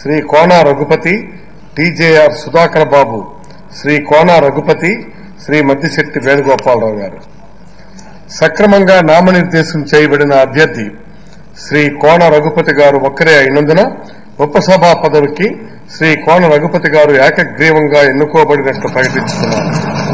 Shri Kona Raghupathi TJR Sudhakar Babu Shri Kona Raghupathi Shri Maddisetti Venugopalarao గారు సక్రమంగా నామనిర్దేశం చేయబడిన అభ్యర్థి శ్రీ కోన రఘుపతి గారు ఒక్కరే అయినందున ఉపసభా పదవికి శ్రీ కోన రఘుపతి గారు ఏకగ్రీవంగా ఎన్నుకోబడినట్లు ప్రకటించుకున్నారు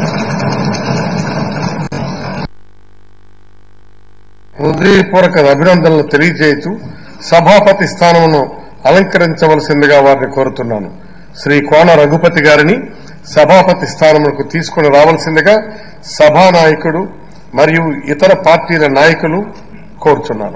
హృదయపూర్వక అభినందనలు తెలియజేయచు సభాపతి స్థానమును అలంకరించవలసిందిగా వారిని కోరుతున్నాను శ్రీ కోన రఘుపతి గారిని సభాపతి స్థానములకు తీసుకుని రావాల్సిందిగా సభానాయకుడు మరియు ఇతర పార్టీల నాయకులు కోరుచున్నాను